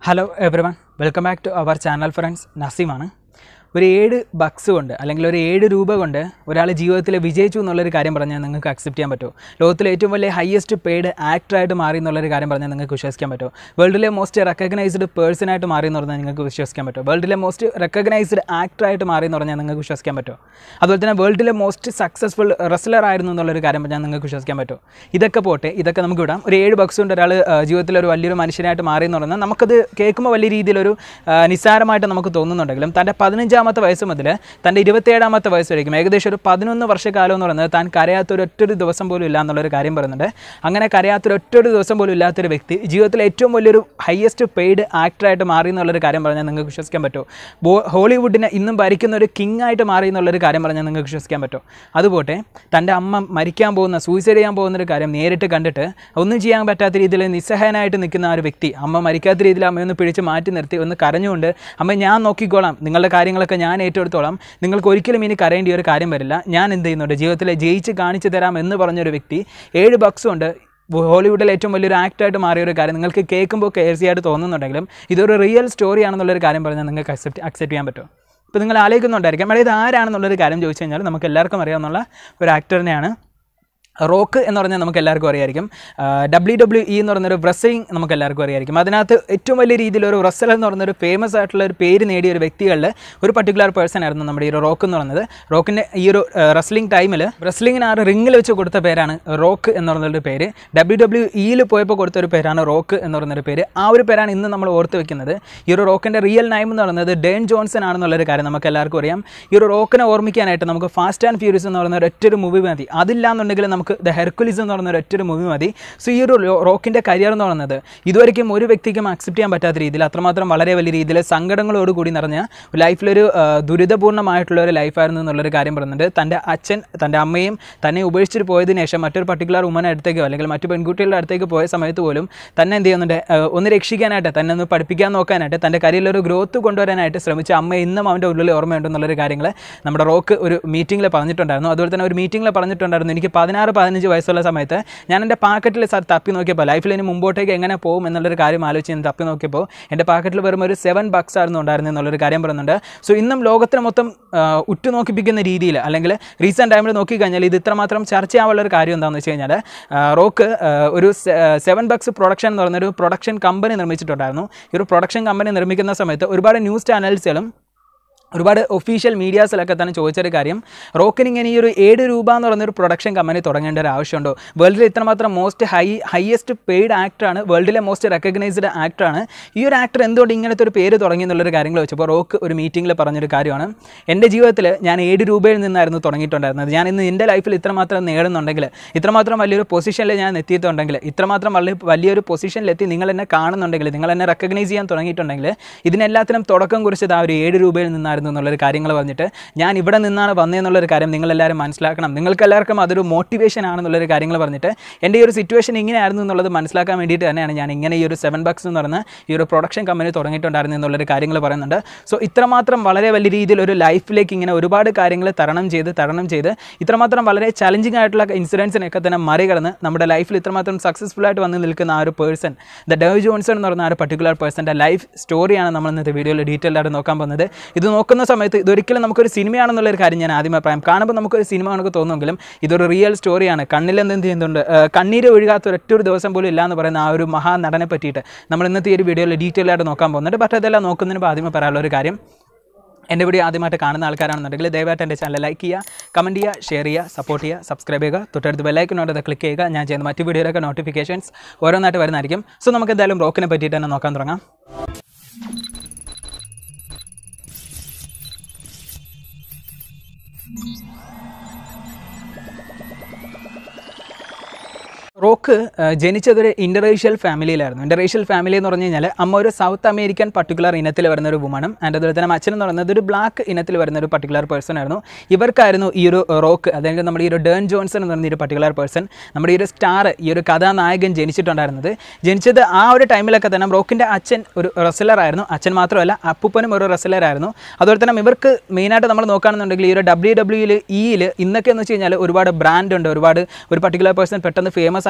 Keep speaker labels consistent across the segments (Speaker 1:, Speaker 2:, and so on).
Speaker 1: hello everyone welcome back to our channel friends നസീമാണ് ഒരു ഏഴ് ബക്സ് കൊണ്ട് അല്ലെങ്കിൽ ഒരു ഏഴ് രൂപ കൊണ്ട് ഒരാൾ ജീവിതത്തിൽ വിജയിച്ചു എന്നുള്ളൊരു കാര്യം പറഞ്ഞാൽ നിങ്ങൾക്ക് അക്സെപ്റ്റ് ചെയ്യാൻ പറ്റുമോ ലോകത്തിലെ ഏറ്റവും വലിയ ഹയസ്റ്റ് പെയ്ഡ് ആക്ടറായിട്ട് മാറി എന്നുള്ളൊരു കാര്യം പറഞ്ഞാൽ നിങ്ങൾക്ക് വിശ്വസിക്കാൻ പറ്റുമോ വേൾഡിലെ മോസ്റ്റ് റെക്കഗ്നൈസ്ഡ് പേഴ്സണായിട്ട് മാറി എന്ന് പറഞ്ഞാൽ നിങ്ങൾക്ക് വിശ്വസിക്കാൻ പറ്റുമോ വേൾഡിലെ മോസ്റ്റ് റെക്കഗ്നൈസ്ഡ് ആക്ടറായിട്ട് മാറി എന്ന് പറഞ്ഞാൽ നിങ്ങൾക്ക് വിശ്വസിക്കാൻ പറ്റുമോ അതുപോലെ തന്നെ വേൾഡിലെ മോസ്റ്റ് സക്സസ്ഫുൾ റെസ്ലർ ആയിരുന്നു എന്നുള്ളൊരു കാര്യം പറഞ്ഞാൽ നിങ്ങൾക്ക് വിശ്വസിക്കാൻ പറ്റുമോ ഇതൊക്കെ പോട്ടെ ഇതൊക്കെ നമുക്ക് വിടാം ഒരു ഏഴ് ബക്സ് കൊണ്ട് ഒരാൾ ജീവിതത്തിൽ ഒരു വലിയൊരു മനുഷ്യനായിട്ട് മാറി എന്ന് പറഞ്ഞാൽ നമുക്കത് കേൾക്കുമ്പോൾ വലിയ രീതിയിലൊരു ആ, നിസ്സാരമായിട്ട് നമുക്ക് തോന്നുന്നുണ്ടെങ്കിലും തൻ്റെ പതിനഞ്ചാമത്തെ വയസ്സ് മുതൽ തൻ്റെ ഇരുപത്തേഴാമത്തെ വയസ്സ് വരയ്ക്കും ഏകദേശം ഒരു പതിനൊന്ന് വർഷക്കാലം എന്ന് പറയുന്നത് താൻ കരയാത്തൊരു ഒറ്റൊരു ദിവസം പോലും ഇല്ല എന്നുള്ളൊരു കാര്യം പറയുന്നുണ്ട് അങ്ങനെ കരയാത്തൊരു ഒറ്റൊരു ദിവസം പോലും ഇല്ലാത്തൊരു വ്യക്തി ജീവിതത്തിലെ ഏറ്റവും വലിയൊരു ഹയസ്റ്റ് പെയ്ഡ് ആക്ടറായിട്ട് മാറി എന്നുള്ളൊരു കാര്യം പറഞ്ഞാൽ നിങ്ങൾക്ക് വിശ്വസിക്കാൻ പറ്റുമോ ബോ ഹോളിവുഡിനെ ഇന്നും ഭരിക്കുന്ന ഒരു കിങ് ആയിട്ട് മാറി എന്നുള്ളൊരു കാര്യം പറഞ്ഞാൽ നിങ്ങൾക്ക് വിശ്വസിക്കാൻ പറ്റുമോ അതുപോട്ടെ തൻ്റെ അമ്മ മരിക്കാൻ പോകുന്ന സൂയിസൈഡ് ചെയ്യാൻ പോകുന്ന ഒരു കാര്യം നേരിട്ട് കണ്ടിട്ട് ഒന്നും ചെയ്യാൻ പറ്റാത്ത രീതിയിൽ നിസ്സഹായനായിട്ട് നിൽക്കുന്ന ആ ഒരു വ്യക്തി അമ്മ മരിക്കാത്ത രീതിയിൽ അമ്മയൊന്ന് പിടിച്ച് മാറ്റി നിർത്തി ഒന്ന് കരഞ്ഞുകൊണ്ട് അമ്മ ഞാൻ നോക്കിക്കോളാം നിങ്ങളുടെ കാര്യങ്ങളൊക്കെ ഞാൻ ഏറ്റെടുത്തോളാം നിങ്ങൾക്ക് ഒരിക്കലും ഇനി കരയേണ്ട ഒരു കാര്യം വരില്ല ഞാൻ എന്ത് ചെയ്യുന്നുണ്ട് ജീവിതത്തിൽ ജയിച്ച് കാണിച്ചു തരാം എന്ന് പറഞ്ഞൊരു വ്യക്തി ഏഴ് ബക്സ് കൊണ്ട് ഹോളിവുഡിൽ ഏറ്റവും വലിയൊരു ആക്ടായിട്ട് മാറിയ ഒരു കാര്യം നിങ്ങൾക്ക് കേൾക്കുമ്പോൾ കേസി ആയിട്ട് തോന്നുന്നുണ്ടെങ്കിലും ഇതൊരു റിയൽ സ്റ്റോറി ആണെന്നുള്ളൊരു കാര്യം പറഞ്ഞാൽ നിങ്ങൾക്ക് അക്സെപ്റ്റ് അക്സെപ്റ്റ് ചെയ്യാൻ പറ്റുമോ ഇപ്പോൾ നിങ്ങൾ ആലോചിക്കുന്നുണ്ടായിരിക്കും അതായത് ഇത് ആരാണെന്നുള്ളൊരു കാര്യം ചോദിച്ചു കഴിഞ്ഞാൽ നമുക്ക് എല്ലാവർക്കും അറിയാവുന്ന ഒരു ആക്ടറിനെയാണ് റോക്ക് എന്ന് പറഞ്ഞാൽ നമുക്ക് എല്ലാവർക്കും അറിയായിരിക്കും ഡബ്ല്യു ഡബ്ല്യു ഇ എന്ന് പറഞ്ഞൊരു റെസ്ലിംഗ് നമുക്ക് എല്ലാവർക്കും അറിയായിരിക്കും അതിനകത്ത് ഏറ്റവും വലിയ രീതിയിലൊരു റെസ്ലർ എന്ന് പറഞ്ഞൊരു ഫേമസ് ആയിട്ടുള്ള ഒരു പേര് നേടിയ ഒരു വ്യക്തികളിൽ ഒരു പർട്ടിക്കുലർ പേഴ്സൺ ആയിരുന്നു നമ്മുടെ ഈ ഒരു റോക്ക് എന്ന് പറയുന്നത് റോക്കിൻ്റെ ഈ ഒരു റെസ്ലിംഗ് ടൈമിൽ റെസ്ലിംഗിന് ആ ഒരു റിങ്ങിൽ വെച്ച് കൊടുത്ത പേരാണ് റോക്ക് എന്ന് പറഞ്ഞൊരു പേര് ഡബ്ല്യു ഡബ്ല്യു ഇയിൽ പോയപ്പോൾ കൊടുത്ത ഒരു പേരാണ് റോക്ക് എന്ന് പറയുന്നൊരു പേര് ആ ഒരു പേരാണ് ഇന്ന് നമ്മൾ ഓർത്ത് വെക്കുന്നത് ഈ ഒരു റോക്കിൻ്റെ റിയൽ നൈം എന്ന് പറയുന്നത് ഡേൻ ജോൺസൺ ആണെന്നുള്ളൊരു കാര്യം നമുക്ക് എല്ലാവർക്കും അറിയാം ഈ ഒരു റോക്കിനെ ഓർമ്മിക്കാനായിട്ട് നമുക്ക് ഫാസ്റ്റ് ആൻഡ് ഫ്യൂരിയസ് എന്ന് പറയുന്ന ഒരൊറ്റൊരു മൂവി മതി അതില്ലാന്നുണ്ടെങ്കിൽ നമുക്ക് ദ ഹെർക്കുലിസ് എന്ന് പറയുന്ന ഒരൊറ്റൊരു മൂവി മതി സോ ഈ ഒരു ലോ- റോക്കിൻ്റെ കരിയർ എന്ന് പറയുന്നത് ഇതുവരെയ്ക്കും ഒരു വ്യക്തിക്കും അക്സെപ്റ്റ് ചെയ്യാൻ പറ്റാത്ത രീതിയിൽ അത്രമാത്രം വളരെ വലിയ രീതിയിൽ സങ്കടങ്ങളോട് കൂടി നിറഞ്ഞ ലൈഫിലൊരു ആ, ദുരിതപൂർണ്ണമായിട്ടുള്ള ഒരു ലൈഫായിരുന്നു എന്നുള്ളൊരു കാര്യം പറയുന്നുണ്ട് തൻ്റെ അച്ഛൻ തൻ്റെ അമ്മയും തന്നെ ഉപേക്ഷിച്ചിട്ട് പോയതിനു ശേഷം മറ്റൊരു പർട്ടിക്കുലർ വുമൻ അടുത്തേക്കോ അല്ലെങ്കിൽ മറ്റു പെൺകുട്ടികളുടെ അടുത്തേക്ക് പോയ സമയത്ത് പോലും തന്നെ എന്ത് ചെയ്യുന്നുണ്ട് ആ, ഒന്ന് രക്ഷിക്കാനായിട്ട് തന്നെ ഒന്ന് പഠിപ്പിക്കാൻ നോക്കാനായിട്ട് തൻ്റെ കരിയറിൽ ഒരു ഗ്രോത്ത് കൊണ്ടുവരാനായിട്ട് ശ്രമിച്ച അമ്മ ഇന്നും അവൻ്റെ ഉള്ളിൽ ഓർമ്മയുണ്ടെന്നുള്ളൊരു കാര്യങ്ങൾ നമ്മുടെ റോക്ക് ഒരു മീറ്റിങ്ങിൽ പറഞ്ഞിട്ടുണ്ടായിരുന്നു അതുപോലെ തന്നെ ഒരു മീറ്റിങ്ങിൽ പറഞ്ഞിട്ടുണ്ടായിരുന്നു എനിക്ക് പതിനാറ് പതിനഞ്ച് വയസ്സുള്ള സമയത്ത് ഞാൻ എൻ്റെ പാക്കറ്റിൽ സാർ തപ്പി നോക്കിയപ്പോൾ ലൈഫിൽ ഇനി മുമ്പോട്ടേക്ക് എങ്ങനെ പോകും എന്നുള്ളൊരു കാര്യം ആലോചിച്ച് ഞാൻ തപ്പി നോക്കിയപ്പോൾ എൻ്റെ പാക്കറ്റിൽ വെറും ഒരു സെവൻ ബക്സ് ആയിരുന്നു ഉണ്ടായിരുന്നത് എന്നുള്ളൊരു കാര്യം പറയുന്നുണ്ട് സോ ഇന്നും ലോകത്തിന് മൊത്തം ആ, ഉറ്റുനോക്കിപ്പിക്കുന്ന രീതിയിൽ അല്ലെങ്കിൽ റീസെൻറ്റ് ടൈമിൽ നോക്കിക്കഴിഞ്ഞാൽ ഇത് ഇത്രമാത്രം ചർച്ചയാവുള്ള ഒരു കാര്യം എന്താണെന്ന് വെച്ച് കഴിഞ്ഞാൽ ആ, റോക്ക് ആ, ഒരു സെവൻ ബക്സ് പ്രൊഡക്ഷൻ എന്ന് പറയുന്ന ഒരു പ്രൊഡക്ഷൻ കമ്പനി നിർമ്മിച്ചിട്ടുണ്ടായിരുന്നു ഈ ഒരു പ്രൊഡക്ഷൻ കമ്പനി നിർമ്മിക്കുന്ന സമയത്ത് ഒരുപാട് ന്യൂസ് ചാനൽസുകളും ഒരുപാട് ഒഫീഷ്യൽ മീഡിയാസിലൊക്കെ തന്നെ ചോദിച്ചൊരു കാര്യം റോക്കിന് ഇങ്ങനെ ഈ ഒരു ഏഴ് രൂപ എന്ന് പറയുന്നൊരു പ്രൊഡക്ഷൻ കമ്പനി തുടങ്ങേണ്ട ഒരു ആവശ്യമുണ്ടോ വേൾഡിൽ ഇത്രമാത്രം മോസ്റ്റ് ഹൈ ഹയസ്റ്റ് പെയ്ഡ് ആക്ടറാണ് വേൾഡിലെ മോസ്റ്റ് റെക്കഗ്നൈസ്ഡ് ആക്ടറാണ് ഈ ഒരു ആക്ടർ എന്തുകൊണ്ട് ഇങ്ങനത്തെ ഒരു പേര് തുടങ്ങി എന്നുള്ളൊരു കാര്യങ്ങൾ വെച്ചപ്പോൾ റോക്ക് ഒരു മീറ്റിങ്ങിൽ പറഞ്ഞൊരു കാര്യമാണ് എൻ്റെ ജീവിതത്തിൽ ഞാൻ ഏഴ് രൂപയിൽ നിന്നായിരുന്നു തുടങ്ങിയിട്ടുണ്ടായിരുന്നത് ഞാൻ ഇന്ന് എൻ്റെ ലൈഫിൽ ഇത്രമാത്രം നേടുന്നുണ്ടെങ്കിൽ ഇത്രമാത്രം വലിയൊരു പൊസിഷനിൽ ഞാൻ എത്തിയിട്ടുണ്ടെങ്കിൽ ഇത്രമാത്രം വലിയ വലിയൊരു പൊസിഷനിലെത്തി നിങ്ങൾ എന്നെ കാണുന്നുണ്ടെങ്കിൽ നിങ്ങൾ എന്നെ റെക്കഗ്നൈസ് ചെയ്യാൻ തുടങ്ങിയിട്ടുണ്ടെങ്കിൽ ഇതിനെല്ലാത്തിനും തുടക്കം കുറിച്ചത് ആ ഒരു ഏഴ് രൂപയിൽ നിന്നായിരുന്നു എന്നുള്ളൊരു കാര്യങ്ങൾ പറഞ്ഞിട്ട് ഞാൻ ഇവിടെ നിന്നാണ് വന്നതെന്നുള്ളൊരു കാര്യം നിങ്ങളെല്ലാവരും മനസ്സിലാക്കണം നിങ്ങൾക്ക് എല്ലാവർക്കും അതൊരു മോട്ടിവേഷൻ ആണെന്നുള്ളൊരു കാര്യങ്ങൾ പറഞ്ഞിട്ട് എൻ്റെ ഈ ഒരു സിറ്റുവേഷൻ ഇങ്ങനെയായിരുന്നു എന്നുള്ളത് മനസ്സിലാക്കാൻ വേണ്ടിയിട്ട് തന്നെയാണ് ഞാൻ ഇങ്ങനെ ഈ ഒരു സെവൻ ബക്സ് എന്ന് പറയുന്ന ഈ ഒരു പ്രൊഡക്ഷൻ കമ്പനി തുടങ്ങിയിട്ടുണ്ടായിരുന്നു എന്നുള്ളൊരു കാര്യങ്ങൾ പറയുന്നുണ്ട് സോ ഇത്രമാത്രം വളരെ വലിയ രീതിയിൽ ഒരു ലൈഫിലേക്ക് ഇങ്ങനെ ഒരുപാട് കാര്യങ്ങൾ തരണം ചെയ്ത് തരണം ചെയ്ത് ഇത്രമാത്രം വളരെ ചലഞ്ചിങ് ആയിട്ടുള്ള ഇൻസിഡൻസിനൊക്കെ തന്നെ മറികടന്ന് നമ്മുടെ ലൈഫിൽ ഇത്രമാത്രം സക്സസ്ഫുൾ ആയിട്ട് വന്ന് നിൽക്കുന്ന ആ ഒരു പേഴ്സൺ ദ ഡേവ് ജോൺസൺ എന്ന് പറയുന്ന ആ ഒരു പർട്ടിക്കുലർ പേഴ്സൻ്റെ ലൈഫ് സ്റ്റോറിയാണ് നമ്മൾ ഇന്നത്തെ വീഡിയോയിൽ ഡീറ്റെയിൽ ആയിട്ട് നോക്കാൻ പോകുന്നത് ഇത് നോക്കുന്ന സമയത്ത് ഇതൊരിക്കലും നമുക്കൊരു സിനിമയാണെന്നുള്ളൊരു കാര്യം ഞാൻ ആദ്യമേ പറയാം കാണുമ്പോൾ നമുക്കൊരു സിനിമ കണക്ക് തോന്നുമെങ്കിലും ഇതൊരു റിയൽ സ്റ്റോറിയാണ് കണ്ണിൽ എന്ത് ചെയ്യുന്നുണ്ട് ആ, കണ്ണീര് ഒഴുകാത്ത ഒരൊറ്റൊരു ദിവസം പോലും ഇല്ല എന്ന് പറയുന്ന ആ ഒരു മഹാനടനെ പറ്റിയിട്ട് നമ്മൾ ഇന്നത്തെ ഈ ഒരു വീഡിയോയിൽ ഡീറ്റെയിൽ ആയിട്ട് നോക്കാൻ പോകുന്നുണ്ട് ബട്ട് അതെല്ലാം നോക്കുന്നതിന് മുമ്പ് ആദ്യമേ പറയാനുള്ള ഒരു കാര്യം എൻ്റെ വീഡിയോ ആദ്യമായിട്ട് കാണുന്ന ആൾക്കാരാണെന്നുണ്ടെങ്കിൽ ദയവായിട്ട് എൻ്റെ ചാനൽ ലൈക്ക് ചെയ്യുക കമൻറ്റ് ചെയ്യുക ഷെയർ ചെയ്യുക സപ്പോർട്ട് ചെയ്യുക സബ്സ്ക്രൈബ് ചെയ്യുക തൊട്ടടുത്ത് ബെല്ലൈക്കനോട് ക്ലിക്ക് ചെയ്യുക ഞാൻ ചെയ്യുന്ന മറ്റു വീഡിയോയിലൊക്കെ നോട്ടിഫിക്കേഷൻസ് ഓരോന്നായിട്ട് വരുന്നതായിരിക്കും സോ നമുക്ക് എന്തായാലും റോക്കിനെ പറ്റിയിട്ട് തന്നെ നോക്കാൻ തുടങ്ങാം റോക്ക് ആ, ജനിച്ചതൊരു ഇൻ്റർറേഷ്യൽ ഫാമിലിയിലായിരുന്നു ഇൻ്റർറേഷ്യൽ ഫാമിലി എന്ന് പറഞ്ഞു കഴിഞ്ഞാൽ അമ്മ ഒരു സൗത്ത് അമേരിക്കൻ പർട്ടിക്കുലർ ഇനത്തിൽ വരുന്ന ഒരു വുമണും ആൻഡ് അതുപോലെ തന്നെ അച്ഛൻ എന്ന് പറയുന്നത് ഒരു ബ്ലാക്ക് ഇനത്തിൽ വരുന്ന ഒരു പർട്ടിക്കുലർ പേഴ്സൺ ആയിരുന്നു ഇവർക്കായിരുന്നു ഈ ഒരു റോക്ക് അതായത് നമ്മുടെ ഈ ഒരു ഡേൺ ജോൺസൺ എന്ന് പറയുന്ന ഈ ഒരു പർട്ടിക്കുലർ പേഴ്സൺ നമ്മുടെ ഈ ഒരു സ്റ്റാർ ഈ ഒരു കഥാനായകൻ ജനിച്ചിട്ടുണ്ടായിരുന്നത് ജനിച്ചത് ആ ഒരു ടൈമിലൊക്കെ തന്നെ റോക്കിൻ്റെ അച്ഛൻ ഒരു റെസ്ലർ ആയിരുന്നു അച്ഛൻ മാത്രമല്ല അപ്പൂപ്പനും ഒരു റെസ്ലർ ആയിരുന്നു അതുപോലെ തന്നെ ഇവർക്ക് മെയിനായിട്ട് നമ്മൾ നോക്കുകയാണെന്നുണ്ടെങ്കിൽ ഈ ഒരു ഡബ്ല്യു ഡബ്ല്യുയിൽ ഇയിൽ ഇന്നൊക്കെ എന്ന് വെച്ച് കഴിഞ്ഞാൽ ഒരുപാട് ബ്രാൻഡ് ഉണ്ട് ഒരുപാട് ഒരു പർട്ടിക്കുലർ പേഴ്സൺ പെട്ടെന്ന് ഫേമസ്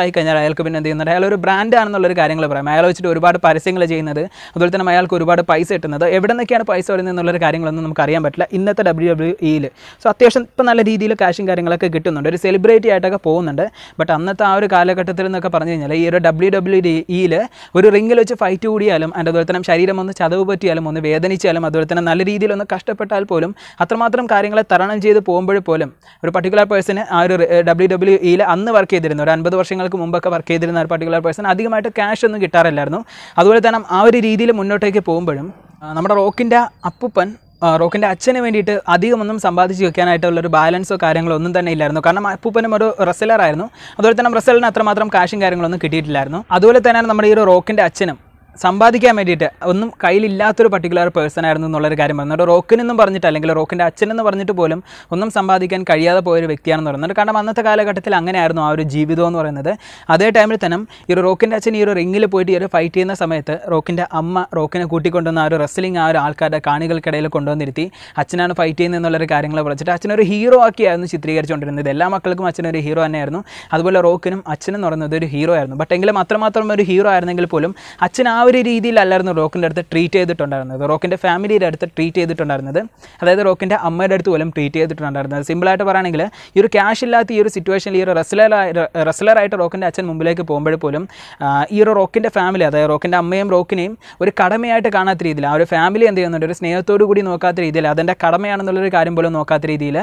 Speaker 1: പാസ്സായി കഴിഞ്ഞാൽ അയാൾക്ക് പിന്നെ എന്ത് ചെയ്യുന്നുണ്ട് അയാൾ ഒരു ബ്രാൻഡ് ആണെന്നുള്ളൊരു കാര്യങ്ങൾ പറയാം അയാൾ വെച്ചിട്ട് ഒരുപാട് പരസ്യങ്ങൾ ചെയ്യുന്നത് അതുപോലെ തന്നെ അയാൾക്ക് ഒരുപാട് പൈസ കിട്ടുന്നത് എവിടെ നിന്നൊക്കെയാണ് പൈസ വരുന്നത് എന്നുള്ളൊരു കാര്യങ്ങളൊന്നും നമുക്ക് അറിയാൻ പറ്റില്ല ഇന്നത്തെ ഡബ്ല്യു ഡബ്ല്യു ഇയിൽ സോ അത്യാവശ്യം ഇപ്പം നല്ല രീതിയിൽ കാശും കാര്യങ്ങളൊക്കെ കിട്ടുന്നുണ്ട് ഒരു സെലിബ്രിറ്റി ആയിട്ടൊക്കെ പോകുന്നുണ്ട് ബട്ട് അന്നത്തെ ആ ഒരു കാലഘട്ടത്തിൽ എന്നൊക്കെ പറഞ്ഞു കഴിഞ്ഞാൽ ഈ ഒരു ഡബ്ല്യു ഡബ്ല്യു ഇയിൽ ഒരു റിങ്ങിൽ വെച്ച് ഫൈറ്റ് കൂടിയാലും അതിൻ്റെ അതുപോലെ തന്നെ ശരീരം ഒന്ന് ചതവ് പറ്റിയാലും ഒന്ന് വേദനിച്ചാലും അതുപോലെ തന്നെ നല്ല രീതിയിൽ ഒന്ന് കഷ്ടപ്പെട്ടാൽ പോലും അത്രമാത്രം കാര്യങ്ങളെ തരണം ചെയ്ത് പോകുമ്പോൾ പോലും ഒരു പർട്ടിക്കുലർ പേഴ്സണ് ആ ഒരു ഡബ്ല്യു ഡബ്ല്യു ഇയിൽ അന്ന് വർക്ക് ചെയ്തിരുന്നു ഒരു അൻപത് വർഷങ്ങൾക്ക് മുമ്പൊക്കെ വർക്ക് ചെയ്തിരുന്ന ഒരു പർട്ടിക്കുലർ പേഴ്സൺ അധികമായിട്ട് ക്യാഷ് ഒന്നും കിട്ടാറില്ലായിരുന്നു അതുപോലെ തന്നെ ആ ഒരു രീതിയിൽ മുന്നോട്ടേക്ക് പോകുമ്പോഴും ആ, നമ്മുടെ റോക്കിൻ്റെ അപ്പൂപ്പൻ ആ, റോക്കിൻ്റെ അച്ഛന് വേണ്ടിയിട്ട് അധികമൊന്നും സമ്പാദിച്ച് വെക്കാനായിട്ടുള്ള ഒരു ബാലൻസോ കാര്യങ്ങളോ ഒന്നും തന്നെ ഇല്ലായിരുന്നു കാരണം അപ്പൂപ്പനും ഒരു റെസലറായിരുന്നു അതുപോലെ തന്നെ റെസലിന് അത്രമാത്രം കാശും കാര്യങ്ങളൊന്നും കിട്ടിയിട്ടില്ലായിരുന്നു അതുപോലെ തന്നെയാണ് നമ്മുടെ ഈ ഒരു റോക്കിൻ്റെ അച്ഛനും സമ്പാദിക്കാൻ വേണ്ടിയിട്ട് ഒന്നും കയ്യിലില്ലാത്തൊരു പർട്ടിക്കുലർ പേഴ്സൺ ആയിരുന്നു എന്നുള്ളൊരു കാര്യം പറയുന്നുണ്ട് റോക്കിനെന്നും പറഞ്ഞിട്ട് അല്ലെങ്കിൽ റോക്കിൻ്റെ അച്ഛനെന്ന് പറഞ്ഞിട്ട് പോലും ഒന്നും സമ്പാദിക്കാൻ കഴിയാതെ പോയൊരു വ്യക്തിയാണെന്ന് പറയുന്നുണ്ട് കാരണം അന്നത്തെ കാലഘട്ടത്തിൽ അങ്ങനെയായിരുന്നു ആ ഒരു ജീവിതം എന്ന് പറയുന്നത് അതേ ടൈമിൽ തന്നെ ഈ ഒരു റോക്കിൻ്റെ അച്ഛൻ ഈ ഒരു റിങ്ങിൽ പോയിട്ട് ഈ ഒരു ഫൈറ്റ് ചെയ്യുന്ന സമയത്ത് റോക്കിൻ്റെ അമ്മ റോക്കിനെ കൂട്ടിക്കൊണ്ടുവന്ന ആ ഒരു റെസ്ലിംഗ് ആ ഒരു ആൾക്കാരുടെ കാണികൾക്കിടയിൽ കൊണ്ടുവന്നിരുത്തി അച്ഛനാണ് ഫൈറ്റ് ചെയ്യുന്നത് എന്നുള്ളൊരു കാര്യങ്ങൾ വിളിച്ചിട്ട് അച്ഛനൊരു ഹീറോ ആക്കിയായിരുന്നു ചിത്രീകരിച്ചുകൊണ്ടിരുന്നത് എല്ലാ മക്കൾക്കും അച്ഛനൊരു ഹീറോ തന്നെയായിരുന്നു അതുപോലെ റോക്കിനും അച്ഛനും എന്ന് പറയുന്നത് ഒരു ഹീറോ ആയിരുന്നു ബട്ട് എങ്കിലും അത്രമാത്രം ഒരു ഹീറോ ആയിരുന്നെങ്കിൽ പോലും അച്ഛൻ ആ ഒരു രീതിയിലല്ലായിരുന്നു റോക്കിൻ്റെ അടുത്ത് ട്രീറ്റ് ചെയ്തിട്ടുണ്ടായിരുന്നത് റോക്കിൻ്റെ ഫാമിലിയുടെ അടുത്ത് ട്രീറ്റ് ചെയ്തിട്ടുണ്ടായിരുന്നത് അതായത് റോക്കിൻ്റെ അമ്മയുടെ അടുത്ത് പോലും ട്രീറ്റ് ചെയ്തിട്ടുണ്ടായിരുന്നത് സിമ്പിളായിട്ട് പറയുകയാണെങ്കിൽ ഈ ഒരു ക്യാഷ് ഇല്ലാത്ത ഈ ഒരു സിറ്റുവേഷനിൽ ഈ ഒരു റെസ്ലറായി റെസ്ലറായിട്ട് റോക്കിൻ്റെ അച്ഛൻ മുമ്പിലേക്ക് പോകുമ്പോൾ പോലും ആ, ഈ ഒരു റോക്കിൻ്റെ ഫാമിലി അതായത് റോക്കിൻ്റെ അമ്മയും റോക്കിനെയും ഒരു കടമയായിട്ട് കാണാത്ത രീതിയിൽ ആ ഒരു ഫാമിലി എന്ത് ചെയ്യുന്നുണ്ട് ഒരു സ്നേഹത്തോടു കൂടി നോക്കാത്ത രീതിയിൽ അതെൻ്റെ കടമയാണെന്നുള്ളൊരു കാര്യം പോലും നോക്കാത്ത രീതിയിൽ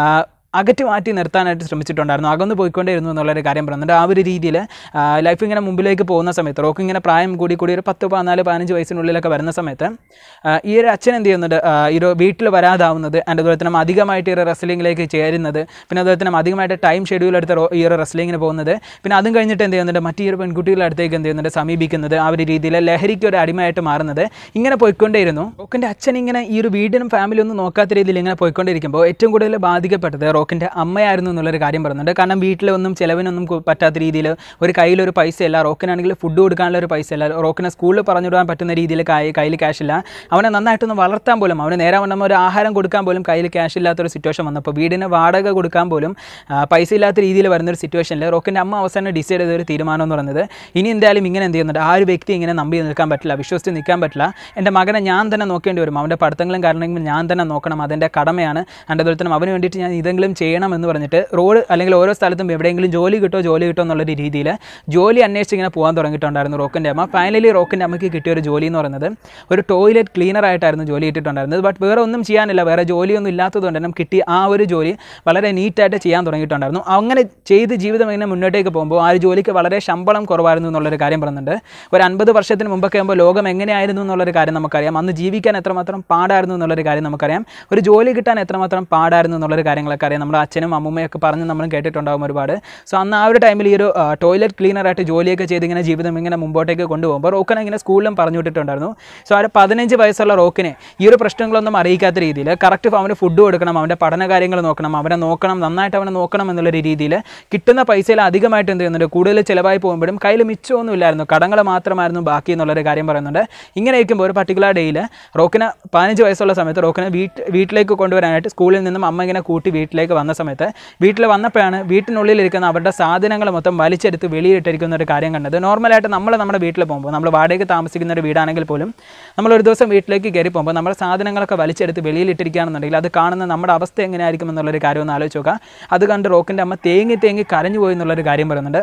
Speaker 1: അകറ്റി മാറ്റി നിർത്താനായിട്ട് ശ്രമിച്ചിട്ടുണ്ടായിരുന്നു അകന്ന് പോയിക്കൊണ്ടേയിരുന്നു എന്നുള്ളൊരു കാര്യം പറയുന്നുണ്ട് ആ ഒരു രീതിയിൽ ലൈഫ് ഇങ്ങനെ മുമ്പിലേക്ക് പോകുന്ന സമയത്ത് റോക്ക് ഇങ്ങനെ പ്രായം കൂടി കൂടി ഒരു പത്ത് പതിനാല് പതിനഞ്ച് വയസ്സിനുള്ളിലൊക്കെ വരുന്ന സമയത്ത് ആ, ഈ ഒരു അച്ഛൻ എന്ത് ചെയ്യുന്നുണ്ട് ആ, ഈ ഒരു വീട്ടിൽ വരാതാവുന്നത് അതിൻ്റെ അതുപോലെ തന്നെ അധികമായിട്ട് ഈ ഒരു റെസ്ലിങ്ങിലേക്ക് ചേരുന്നത് പിന്നെ അതുപോലെ തന്നെ അധികമായിട്ട് ടൈം ഷെഡ്യൂൾ എടുത്ത് റോ- ഈ ഒരു റെസ്ലിങ്ങിന് പോകുന്നത് പിന്നെ അതും കഴിഞ്ഞിട്ട് എന്ത് ചെയ്യുന്നുണ്ട് മറ്റു ഈ ഒരു പെൺകുട്ടികളുടെ അടുത്തേക്ക് എന്ത് ചെയ്യുന്നുണ്ട് സമീപിക്കുന്നത് ആ ഒരു രീതിയിൽ ലഹരിക്ക് ഒരു അടിമയായിട്ട് മാറുന്നത് ഇങ്ങനെ പോയിക്കൊണ്ടേയിരുന്നു റോക്കിൻ്റെ അച്ഛൻ ഇങ്ങനെ ഈ ഒരു വീടിനും ഫാമിലി ഒന്നും നോക്കാത്ത രീതിയിൽ ഇങ്ങനെ പോയിക്കൊണ്ടിരിക്കുമ്പോൾ ഏറ്റവും കൂടുതൽ ബാധിക്കപ്പെട്ടത് റോക്കിൻ്റെ അമ്മയായിരുന്നു എന്നുള്ളൊരു കാര്യം പറയുന്നുണ്ട് കാരണം വീട്ടിലൊന്നും ചിലവിനൊന്നും കു- പറ്റാത്ത രീതിയിൽ ഒരു കയ്യിലൊരു പൈസ ഇല്ല റോക്കിനാണെങ്കിൽ ഫുഡ് കൊടുക്കാനുള്ള ഒരു പൈസ ഇല്ല റോക്കിനെ സ്കൂളിൽ പറഞ്ഞു വിടാൻ പറ്റുന്ന രീതിയിൽ കൈ കയ്യിൽ ക്യാഷ് ഇല്ല അവനെ നന്നായിട്ടൊന്ന് വളർത്താൻ പോലും അവന് നേരെ വണ്ണം ഒരു ആഹാരം കൊടുക്കാൻ പോലും കയ്യിൽ ക്യാഷ് ഇല്ലാത്തൊരു സിറ്റുവേഷൻ വന്നപ്പോൾ വീടിന് വാടക കൊടുക്കാൻ പോലും ആ, പൈസ ഇല്ലാത്ത രീതിയിൽ വരുന്നൊരു സിറ്റുവേഷനിൽ റോക്കിൻ്റെ അമ്മ അവസാനം ഡിസൈഡ് ചെയ്ത ഒരു തീരുമാനം എന്ന് പറയുന്നത് ഇനി എന്തായാലും ഇങ്ങനെ എന്ത് ചെയ്യുന്നുണ്ട് ആ ഒരു വ്യക്തി ഇങ്ങനെ നമ്പി നിൽക്കാൻ പറ്റില്ല വിശ്വസിച്ച് നിൽക്കാൻ പറ്റില്ല എൻ്റെ മകനെ ഞാൻ തന്നെ നോക്കേണ്ടി വരും അവൻ്റെ പഠിത്തങ്ങളും കാരണങ്ങളും ഞാൻ തന്നെ നോക്കണം അതെൻ്റെ കടമയാണ് എൻ്റെ അതുപോലെ തന്നെ അവന് വേണ്ടിയിട്ട് ഞാൻ ഇതെങ്കിലും ചെയ്യണം എന്ന് പറഞ്ഞിട്ട് റോഡ് അല്ലെങ്കിൽ ഓരോ സ്ഥലത്തും എവിടെയെങ്കിലും ജോലി കിട്ടോ ജോലി കിട്ടോ എന്നുള്ളൊരു രീതിയിൽ ജോലി അന്വേഷിച്ച് ഇങ്ങനെ പോകാൻ തുടങ്ങിയിട്ടുണ്ടായിരുന്നു റോക്കിൻ്റെ അമ്മ ഫൈനലി റോക്കിൻ്റെ അമ്മയ്ക്ക് കിട്ടിയ ഒരു ജോലി എന്ന് പറയുന്നത് ഒരു ടോയ്ലറ്റ് ക്ലീനർ ആയിട്ടായിരുന്നു ജോലി ഇട്ടിട്ടുണ്ടായിരുന്നത് ബട്ട് വേറെ ഒന്നും ചെയ്യാനില്ല വേറെ ജോലിയൊന്നും ഇല്ലാത്തതുകൊണ്ട് തന്നെ കിട്ടിയ ആ ഒരു ജോലി വളരെ നീറ്റായിട്ട് ചെയ്യാൻ തുടങ്ങിയിട്ടുണ്ടായിരുന്നു അങ്ങനെ ചെയ്ത് ജീവിതം ഇങ്ങനെ മുന്നോട്ടേക്ക് പോകുമ്പോൾ ആ ഒരു ജോലിക്ക് വളരെ ശമ്പളം കുറവായിരുന്നു എന്നുള്ളൊരു കാര്യം പറയുന്നുണ്ട് ഒരു അൻപത് വർഷത്തിന് മുമ്പൊക്കെ ആകുമ്പോൾ ലോകം എങ്ങനെയായിരുന്നു എന്നുള്ളൊരു കാര്യം നമുക്കറിയാം അന്ന് ജീവിക്കാൻ എത്രമാത്രം പാടായിരുന്നു എന്നുള്ളൊരു കാര്യം നമുക്കറിയാം ഒരു ജോലി കിട്ടാൻ എത്രമാത്രം പാടായിരുന്നു എന്നുള്ളൊരു കാര്യങ്ങളൊക്കെ അറിയാം നമ്മുടെ അച്ഛനും അമ്മൂമ്മയൊക്കെ പറഞ്ഞ് നമ്മൾ കേട്ടിട്ടുണ്ടാകും ഒരുപാട് സോ അന്ന് ആ ഒരു ടൈമിൽ ഈ ഒരു ടോയ്ലറ്റ് ക്ലീനറായിട്ട് ജോലിയൊക്കെ ചെയ്ത് ഇങ്ങനെ ജീവിതം ഇങ്ങനെ മുമ്പോട്ടേക്ക് കൊണ്ടുപോകുമ്പോൾ റോക്കനെ ഇങ്ങനെ സ്കൂളിലും പറഞ്ഞു വിട്ടിട്ടുണ്ടായിരുന്നു സോ ആ ഒരു പതിനഞ്ച് വയസ്സുള്ള റോക്കിനെ ഈ ഒരു പ്രശ്നങ്ങളൊന്നും അറിയിക്കാത്ത രീതിയിൽ കറക്റ്റ് അവന് ഫുഡ് കൊടുക്കണം അവൻ്റെ പഠന കാര്യങ്ങൾ നോക്കണം അവനെ നോക്കണം നന്നായിട്ട് അവനെ നോക്കണം എന്നുള്ളൊരു രീതിയിൽ കിട്ടുന്ന പൈസയിൽ അധികമായിട്ട് എന്ത് ചെയ്യുന്നുണ്ട് കൂടുതൽ ചിലവായി പോകുമ്പോഴും കയ്യിൽ മിച്ചമൊന്നും ഇല്ലായിരുന്നു കടങ്ങൾ മാത്രമായിരുന്നു ബാക്കി എന്നുള്ളൊരു കാര്യം പറയുന്നുണ്ട് ഇങ്ങനെ ഇരിക്കുമ്പോൾ ഒരു പർട്ടിക്കുലർ ഡേയിൽ റോക്കിന് പതിനഞ്ച് വയസ്സുള്ള സമയത്ത് റോക്കിനെ വീട്ട് വീട്ടിലേക്ക് കൊണ്ടുവരാനായിട്ട് സ്കൂളിൽ നിന്നും അമ്മ ഇങ്ങനെ കൂട്ടി വീട്ടിലേക്ക് വന്ന സമയത്ത് വീട്ടിൽ വന്നപ്പോഴാണ് വീട്ടിനുള്ളിലിരിക്കുന്ന അവരുടെ സാധനങ്ങൾ മൊത്തം വലിച്ചെടുത്ത് വെളിയിലിട്ടിരിക്കുന്ന ഒരു കാര്യം കണ്ടത് നോർമലായിട്ട് നമ്മൾ നമ്മുടെ വീട്ടിൽ പോകുമ്പോൾ നമ്മൾ വാടകയ്ക്ക് താമസിക്കുന്ന ഒരു വീടാണെങ്കിൽ പോലും നമ്മൾ ഒരു ദിവസം വീട്ടിലേക്ക് കയറി പോകുമ്പോൾ നമ്മുടെ സാധനങ്ങളൊക്കെ വലിച്ചെടുത്ത് വെളിയിലിട്ടിരിക്കുകയാണെന്നുണ്ടെങ്കിൽ അത് കാണുന്ന നമ്മുടെ അവസ്ഥ എങ്ങനെയായിരിക്കും എന്നുള്ളൊരു കാര്യം ഒന്ന് ആലോചിച്ച് നോക്കുക അത് കണ്ട് റോക്കിൻ്റെ അമ്മ തേങ്ങി തേങ്ങി കരഞ്ഞു പോയി എന്നുള്ളൊരു കാര്യം പറയുന്നുണ്ട്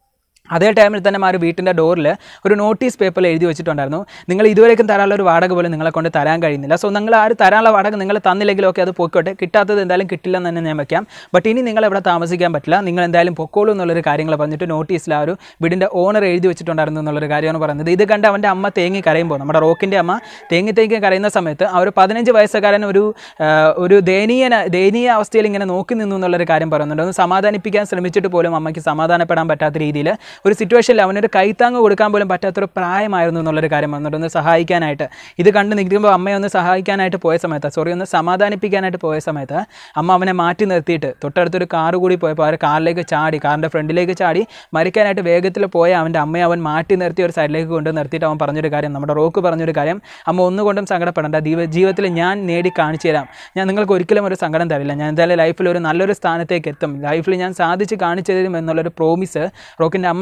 Speaker 1: അതേ ടൈമിൽ തന്നെ ആ ഒരു വീട്ടിൻ്റെ ഡോറിൽ ഒരു നോട്ടീസ് പേപ്പറിൽ എഴുതി വെച്ചിട്ടുണ്ടായിരുന്നു നിങ്ങൾ ഇതുവരേക്കും തരാനുള്ള ഒരു വാടക പോലും നിങ്ങളെ കൊണ്ട് തരാൻ കഴിയുന്നില്ല സോ നിങ്ങൾ ആ ഒരു തരാനുള്ള വാടക നിങ്ങൾ തന്നില്ലെങ്കിലും ഒക്കെ അത് പൊക്കോട്ടെ കിട്ടാത്തത് എന്തായാലും കിട്ടില്ലെന്ന് തന്നെ ഞാൻ വെക്കാം ബട്ട് ഇനി നിങ്ങൾ ഇവിടെ താമസിക്കാൻ പറ്റില്ല നിങ്ങൾ എന്തായാലും പൊക്കോളൂ എന്നുള്ളൊരു കാര്യങ്ങൾ പറഞ്ഞിട്ട് നോട്ടീസിൽ ആ ഒരു വീടിൻ്റെ ഓണർ എഴുതി വെച്ചിട്ടുണ്ടായിരുന്നു എന്നുള്ളൊരു കാര്യമാണ് പറയുന്നത് ഇത് കണ്ട് അവൻ്റെ അമ്മ തേങ്ങി കരയുമ്പോൾ നമ്മുടെ റോക്കിൻ്റെ അമ്മ തേങ്ങി തേങ്ങി കരയുന്ന സമയത്ത് ആ ഒരു പതിനഞ്ച് വയസ്സുകാരൻ ഒരു ആ, ഒരു ദയനീയ ദയനീയ അവസ്ഥയിൽ ഇങ്ങനെ നോക്കി നിന്നു എന്നുള്ളൊരു കാര്യം പറയുന്നുണ്ട് ഒന്ന് സമാധാനിപ്പിക്കാൻ ശ്രമിച്ചിട്ട് പോലും അമ്മയ്ക്ക് സമാധാനപ്പെടാൻ പറ്റാത്ത രീതിയിൽ ഒരു സിറ്റുവേഷനിൽ അവനൊരു കൈത്താങ്ങ് കൊടുക്കാൻ പോലും പറ്റാത്തൊരു പ്രായമായിരുന്നു എന്നുള്ളൊരു കാര്യം വന്നിട്ട് ഒന്ന് സഹായിക്കാനായിട്ട് ഇത് കണ്ട് നിൽക്കുമ്പോൾ അമ്മയെ ഒന്ന് സഹായിക്കാനായിട്ട് പോയ സമയത്ത് സോറി ഒന്ന് സമാധാനിപ്പിക്കാനായിട്ട് പോയ സമയത്ത് അമ്മ അവനെ മാറ്റി നിർത്തിയിട്ട് തൊട്ടടുത്തൊരു കാറ് കൂടി പോയപ്പോൾ അവർ കാറിലേക്ക് ചാടി കാറിൻ്റെ ഫ്രണ്ടിലേക്ക് ചാടി മരിക്കാനായിട്ട് വേഗത്തിൽ പോയ അവൻ്റെ അമ്മയെ അവൻ മാറ്റി നിർത്തി ഒരു സൈഡിലേക്ക് കൊണ്ട് നിർത്തിയിട്ട് അവൻ പറഞ്ഞൊരു കാര്യം നമ്മുടെ റോക്ക് പറഞ്ഞൊരു കാര്യം അമ്മ ഒന്നുകൊണ്ടും സങ്കടപ്പെടേണ്ട ജീവ ജീവിതത്തിൽ ഞാൻ നേടി കാണിച്ചു തരാം ഞാൻ നിങ്ങൾക്ക് ഒരിക്കലും ഒരു സങ്കടം തരില്ല ഞാൻ എന്തായാലും ലൈഫിൽ ഒരു നല്ലൊരു സ്ഥാനത്തേക്ക് എത്തും ലൈഫിൽ ഞാൻ സാധിച്ച് കാണിച്ചു തരും എന്നുള്ളൊരു പ്രോമിസ് റോക്കിൻ്റെ അമ്മയ്ക്ക്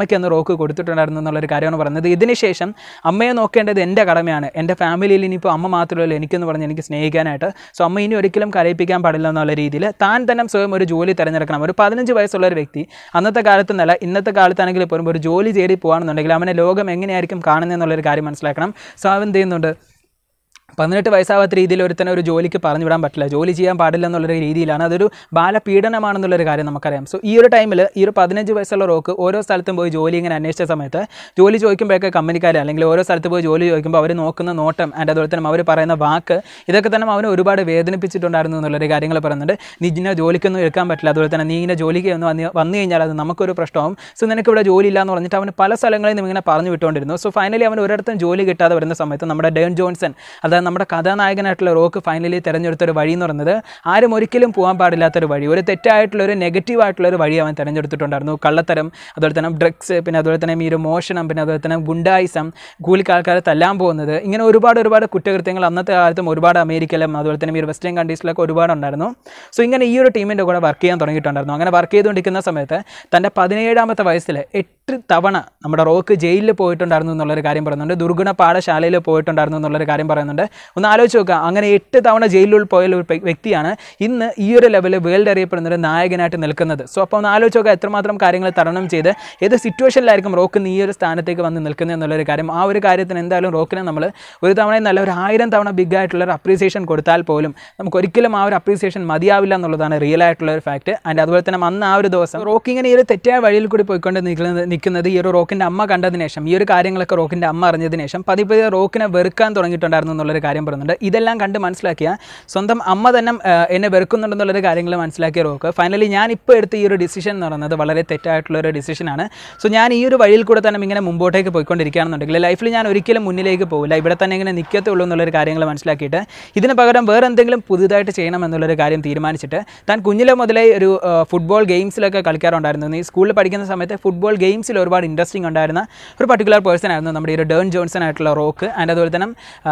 Speaker 1: അമ്മയ്ക്ക് അന്ന് റോക്ക് കൊടുത്തിട്ടുണ്ടായിരുന്നു എന്നുള്ളൊരു കാര്യമാണ് പറയുന്നത് ഇതിനുശേഷം അമ്മയെ നോക്കേണ്ടത് എൻ്റെ കടമയാണ് എൻ്റെ ഫാമിലിയിൽ ഇനിയിപ്പോൾ അമ്മ മാത്രമല്ല എനിക്കെന്ന് പറഞ്ഞ് എനിക്ക് സ്നേഹിക്കാനായിട്ട് സോ അമ്മ ഇനി ഒരിക്കലും കരയിപ്പിക്കാൻ പാടില്ല എന്നുള്ള രീതിയിൽ താൻ തന്നെ സ്വയം ഒരു ജോലി തിരഞ്ഞെടുക്കണം ഒരു പതിനഞ്ച് വയസ്സുള്ള ഒരു വ്യക്തി അന്നത്തെ കാലത്ത് നിന്നല്ല ഇന്നത്തെ കാലത്താണെങ്കിൽ പോലും ഒരു ജോലി തേടി പോകുകയാണെന്നുണ്ടെങ്കിൽ അവനെ ലോകം എങ്ങനെയായിരിക്കും കാണുന്നതെന്നുള്ളൊരു കാര്യം മനസ്സിലാക്കണം സോ അവൻ എന്ത് ചെയ്യുന്നുണ്ട് പതിനെട്ട് വയസ്സാവാത്ത രീതിയിൽ ഒരുത്തനെ ഒരു ജോലിക്ക് പറഞ്ഞു വിടാൻ പറ്റില്ല ജോലി ചെയ്യാൻ പാടില്ല എന്നുള്ളൊരു രീതിയിലാണ് അതൊരു ബാലപീഡനമാണെന്നുള്ളൊരു കാര്യം നമുക്കറിയാം സോ ഈ ഒരു ടൈമിൽ ഈ ഒരു പതിനഞ്ച് വയസ്സുള്ള റോക്ക് ഓരോ സ്ഥലത്തും പോയി ജോലി ഇങ്ങനെ അന്വേഷിച്ച സമയത്ത് ജോലി ചോദിക്കുമ്പോഴൊക്കെ കമ്പനിക്കാർ അല്ലെങ്കിൽ ഓരോ സ്ഥലത്ത് പോയി ജോലി ചോദിക്കുമ്പോൾ അവർ നോക്കുന്ന നോട്ടം ആൻഡ് അതുപോലെ തന്നെ അവർ പറയുന്ന വാക്ക് ഇതൊക്കെ തന്നെ അവനെ ഒരുപാട് വേദനിപ്പിച്ചിട്ടുണ്ടായിരുന്നു എന്നുള്ളൊരു കാര്യങ്ങൾ പറയുന്നുണ്ട് നീ ഇങ്ങനെ ജോലിക്കൊന്നും എടുക്കാൻ പറ്റില്ല അതുപോലെ തന്നെ നീ ഇങ്ങനെ ജോലിക്ക് ഒന്ന് വന്ന് വന്നു കഴിഞ്ഞാൽ അത് നമുക്കൊരു പ്രശ്നമാവും സോ നിനക്ക് ഇവിടെ ജോലി ഇല്ല എന്ന് പറഞ്ഞിട്ട് അവന് പല സ്ഥലങ്ങളിൽ നിന്നും ഇങ്ങനെ പറഞ്ഞു വിട്ടുകൊണ്ടിരുന്നു സോ ഫൈനലി അവൻ ഒരിടത്തും ജോലി കിട്ടാതെ വരുന്ന സമയത്ത് നമ്മുടെ ഡേൺ ജോൺസൺ അതായത് നമ്മുടെ കഥാനായകനായിട്ടുള്ള റോക്ക് ഫൈനലി തിരഞ്ഞെടുത്ത ഒരു വഴി എന്ന് പറയുന്നത് ആരും ഒരിക്കലും പോകാൻ പാടില്ലാത്തൊരു വഴി ഒരു തെറ്റായിട്ടുള്ള ഒരു നെഗറ്റീവ് ആയിട്ടുള്ള ഒരു വഴി അവൻ തിരഞ്ഞെടുത്തിട്ടുണ്ടായിരുന്നു കള്ളത്തരം അതുപോലെ തന്നെ ഡ്രഗ്സ് പിന്നെ അതുപോലെ തന്നെ ഈ ഒരു മോഷണം പിന്നെ അതുപോലെ തന്നെ ഗുണ്ടായിസം കൂലിക്ക് ആൾക്കാരെ തല്ലാൻ പോകുന്നത് ഇങ്ങനെ ഒരുപാട് ഒരുപാട് കുറ്റകൃത്യങ്ങൾ അന്നത്തെ കാലത്തും ഒരുപാട് അമേരിക്കയിലും അതുപോലെ തന്നെ ഈ ഒരു വെസ്റ്റേൺ കൺട്രീസിലൊക്കെ ഒരുപാട് ഉണ്ടായിരുന്നു സോ ഇങ്ങനെ ഈ ഒരു ടീമിൻ്റെ കൂടെ വർക്ക് ചെയ്യാൻ തുടങ്ങിയിട്ടുണ്ടായിരുന്നു അങ്ങനെ വർക്ക് ചെയ്തുകൊണ്ടിരിക്കുന്ന സമയത്ത് തൻ്റെ പതിനേഴാമത്തെ വയസ്സിൽ എട്ട് തവണ നമ്മുടെ റോക്ക് ജയിലിൽ പോയിട്ടുണ്ടായിരുന്നു എന്നുള്ളൊരു കാര്യം പറയുന്നുണ്ട് ദുർഗുണ പാഠശാലയിൽ പോയിട്ടുണ്ടായിരുന്നു എന്നുള്ളൊരു കാര്യം പറയുന്നുണ്ട് ഒന്ന് ആലോചിച്ച് നോക്കുക അങ്ങനെ എട്ട് തവണ ജയിലിൽ പോയ ഒരു വ്യ- വ്യക്തിയാണ് ഇന്ന് ഈ ഒരു ലെവലിൽ വേൾഡ് അറിയപ്പെടുന്ന ഒരു നായകനായിട്ട് നിൽക്കുന്നത് സോ അപ്പോൾ ഒന്ന് ആലോചിച്ച് നോക്കുക എത്രമാത്രം കാര്യങ്ങൾ തരണം ചെയ്ത് ഏത് സിറ്റുവേഷനിലായിരിക്കും റോക്ക് ഈ ഒരു സ്ഥാനത്തേക്ക് വന്ന് നിൽക്കുന്നത് എന്നുള്ളൊരു കാര്യം ആ ഒരു കാര്യത്തിന് എന്തായാലും റോക്കിനെ നമ്മൾ ഒരു തവണ നല്ല ഒരു ആയിരം തവണ ബിഗ് ആയിട്ടുള്ള ഒരു അപ്രീസിയേഷൻ കൊടുത്താൽ പോലും നമുക്ക് ഒരിക്കലും ആ ഒരു അപ്രീസിയേഷൻ മതിയാവില്ല എന്നുള്ളതാണ് റിയൽ ആയിട്ടുള്ള ഒരു ഫാക്ട് ആൻഡ് അതുപോലെ തന്നെ അന്ന് ആ ഒരു ദിവസം റോക്ക് ഇങ്ങനെ ഈ ഒരു തെറ്റായ വഴിയിൽ കൂടി പോയിക്കൊണ്ട് നിൽക്കുന്നത് നിൽക്കുന്നത് ഈ ഒരു റോക്കിൻ്റെ അമ്മ കണ്ടതിന് ശേഷം ഈ ഒരു കാര്യങ്ങളൊക്കെ റോക്കിൻ്റെ അമ്മ അറിഞ്ഞതിന് ശേഷം പതിയെ പതിയെ റോക്കിനെ വെറുക്കാൻ തുടങ്ങിയിട്ടുണ്ടായിരുന്നു എന്നുള്ളൊരു കാര്യം പറയുന്നുണ്ട് ഇതെല്ലാം കണ്ട് മനസ്സിലാക്കിയ സ്വന്തം അമ്മ തന്നെ ആ, എന്നെ വെറുക്കുന്നുണ്ടെന്നുള്ളൊരു കാര്യങ്ങൾ മനസ്സിലാക്കിയ റോക്ക് ഫൈനലി ഞാൻ ഇപ്പോൾ എടുത്ത ഈ ഒരു ഡിസിഷൻ എന്ന് പറയുന്നത് വളരെ തെറ്റായിട്ടുള്ള ഒരു ഡിസിഷനാണ് സോ ഞാൻ ഈ ഒരു വഴിയിൽ കൂടെ തന്നെ ഇങ്ങനെ മുമ്പോട്ടേക്ക് പോയിക്കൊണ്ടിരിക്കുകയാണെന്നുണ്ടെങ്കിൽ ലൈഫിൽ ഞാൻ ഒരിക്കലും മുന്നിലേക്ക് പോകില്ല ഇവിടെ തന്നെ ഇങ്ങനെ നിൽക്കത്തുള്ളൂ എന്നുള്ളൊരു കാര്യങ്ങൾ മനസ്സിലാക്കിയിട്ട് ഇതിന് പകരം വേറെ എന്തെങ്കിലും പുതുതായിട്ട് ചെയ്യണം എന്നുള്ളൊരു കാര്യം തീരുമാനിച്ചിട്ട് താൻ കുഞ്ഞിലെ മുതലേ ഒരു ആ, ഫുട്ബോൾ ഗെയിംസിലൊക്കെ കളിക്കാറുണ്ടായിരുന്നു ഈ സ്കൂളിൽ പഠിക്കുന്ന സമയത്ത് ഫുട്ബോൾ ഗെയിംസിൽ ഒരുപാട് ഇൻട്രസ്റ്റിംഗ് ഉണ്ടായിരുന്ന ഒരു പർട്ടിക്കുലർ പേഴ്സൺ ആയിരുന്നു നമ്മുടെ ഈ ഒരു ഡേൺ ജോൺസൺ ആയിട്ടുള്ള റോക്ക് ആൻഡ് അതുപോലെ തന്നെ